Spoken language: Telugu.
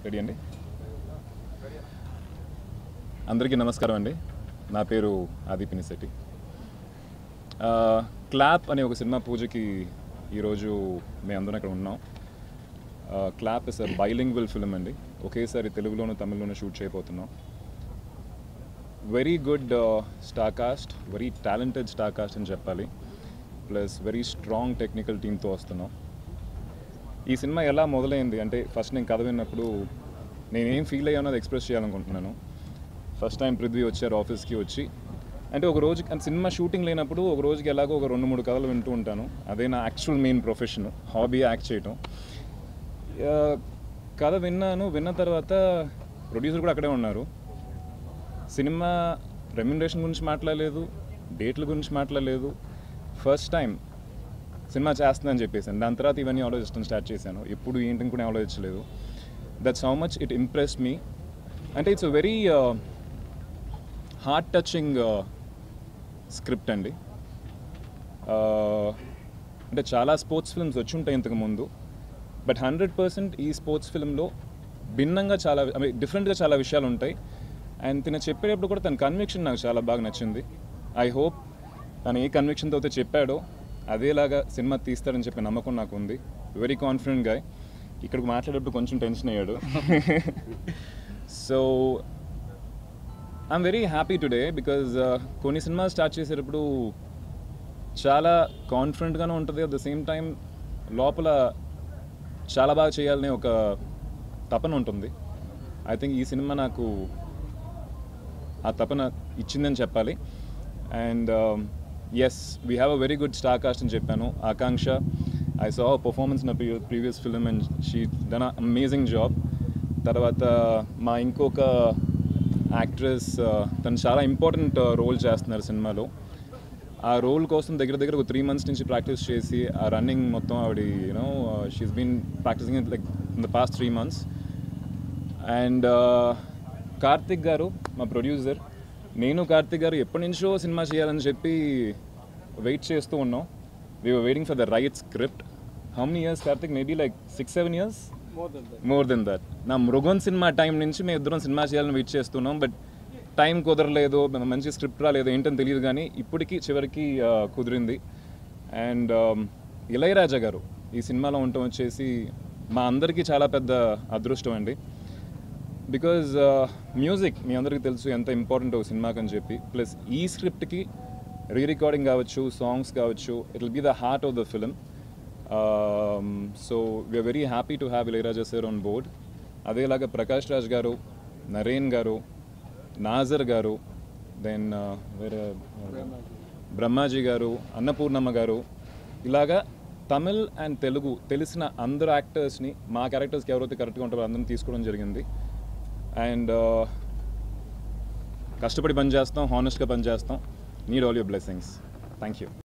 రెడీ అండి అందరికీ నమస్కారం అండి నా పేరు ఆది పినిశెట్టి ఆ, క్లాప్ అనే ఒక సినిమా పూజకి ఈరోజు మేము అందరం ఇక్కడ ఉన్నాం ఆ, clap is a bilingual film అండి ఒకేసారి తెలుగులోను తమిళ్లోను షూట్ చేయబోతున్నాం very good star cast very talented star cast అని చెప్పాలి ప్లస్ వెరీ స్ట్రాంగ్ టెక్నికల్ టీమ్తో వస్తున్నాం ఈ సినిమా ఎలా మొదలైంది అంటే ఫస్ట్ నేను కథ విన్నప్పుడు నేనేం ఫీల్ అయ్యానో అది ఎక్స్ప్రెస్ చేయాలనుకుంటున్నాను ఫస్ట్ టైం పృథ్వీ వచ్చారు ఆఫీస్కి వచ్చి అంటే ఒక రోజు అంటే సినిమా షూటింగ్ లేనప్పుడు ఒక రోజుకి ఎలాగో ఒక రెండు మూడు కథలు వింటూ ఉంటాను అదే నా actual main profession hobby act చేయటం ఆ, కథ విన్నాను విన్న తర్వాత ప్రొడ్యూసర్ కూడా అక్కడే ఉన్నారు సినిమా రెమ్యునరేషన్ గురించి మాట్లాడలేదు డేట్ల గురించి మాట్లాడలేదు ఫస్ట్ టైం సినిమా చేస్తుందని చెప్పేసాను దాని తర్వాత ఇవన్నీ ఆలోచించడం స్టార్ట్ చేశాను ఎప్పుడు ఏంటని కూడా ఆలోచించలేదు that's how much it impress me అంటే it's very heart touching script అండి Uh, అంటే చాలా స్పోర్ట్స్ ఫిల్మ్స్ వచ్చి ఉంటాయి ఇంతకు ముందు బట్ హండ్రెడ్ పర్సెంట్ ఈ స్పోర్ట్స్ ఫిల్మ్లో భిన్నంగా చాలా ఐ మీన్ డిఫరెంట్గా చాలా విషయాలు ఉంటాయి అండ్ తిన చెప్పేటప్పుడు కూడా తన కన్విక్షన్ నాకు చాలా బాగా నచ్చింది ఐ హోప్ తను ఏ కన్విక్షన్తో అయితే చెప్పాడో అదేలాగా సినిమా తీస్తాడని చెప్పే నమ్మకం నాకు ఉంది వెరీ కాన్ఫిడెంట్ గా ఇక్కడికి మాట్లాడేటప్పుడు కొంచెం టెన్షన్ అయ్యాడు so I'm very happy today because కొన్ని సినిమాలు స్టార్ట్ చేసేటప్పుడు చాలా కాన్ఫిడెంట్గానే ఉంటుంది అట్ ద సేమ్ టైం లోపల చాలా బాగా చేయాలనే ఒక తపన ఉంటుంది ఐ థింక్ ఈ సినిమా నాకు ఆ తపన ఇచ్చిందని చెప్పాలి and yes we have a very good star cast అని చెప్పాను ఆకాంక్ష ఐ సా పర్ఫార్మెన్స్ నా previous film and she done amazing job తర్వాత మా ఇంకొక యాక్ట్రెస్ తను చాలా ఇంపార్టెంట్ రోల్ చేస్తున్నారు సినిమాలో ఆ రోల్ కోసం దగ్గర దగ్గర ఒక త్రీ మంత్స్ నుంచి ప్రాక్టీస్ చేసి ఆ రన్నింగ్ మొత్తం ఆవిడ you know she's been practising like in the past three months and Karthik garu మా ప్రొడ్యూసర్ నేను కార్తిక్ గారు ఎప్పటి నుంచో సినిమా చేయాలని చెప్పి వెయిట్ చేస్తూ ఉన్నాం we waiting for the right script how many years Karthik maybe like six seven years more than that నా మృగన్ సినిమా టైం నుంచి మేము ఇద్దరం సినిమా చేయాలని వెయిట్ చేస్తున్నాం బట్ టైం కుదరలేదు మంచి స్క్రిప్ట్ రాలేదు ఏంటని తెలియదు కానీ ఇప్పటికీ చివరికి ఆ, కుదిరింది అండ్ ఇళయరాజా గారు ఈ సినిమాలో ఉండటం వచ్చేసి మా అందరికీ చాలా పెద్ద అదృష్టం అండి బికాజ్ మ్యూజిక్ మీ అందరికీ తెలుసు ఎంత ఇంపార్టెంట్ ఒక సినిమాకి అని చెప్పి ప్లస్ ఈ స్క్రిప్ట్కి రీ రికార్డింగ్ కావచ్చు సాంగ్స్ కావచ్చు it will be the heart of the film so we're very happy to have Ilaiyaraaja sir on board అదేలాగా ప్రకాష్ రాజ్ గారు నరేన్ గారు నాజర్ గారు దెన్ వేరే బ్రహ్మాజీ గారు అన్నపూర్ణమ్మ గారు ఇలాగా తమిళ్ అండ్ తెలుగు తెలిసిన అందరు యాక్టర్స్ని మా క్యారెక్టర్స్కి ఎవరైతే కరెక్ట్గా ఉంటారో అందరిని తీసుకోవడం జరిగింది అండ్ కష్టపడి పని చేస్తాం హానెస్ట్గా పని చేస్తాం need all your blessings thank you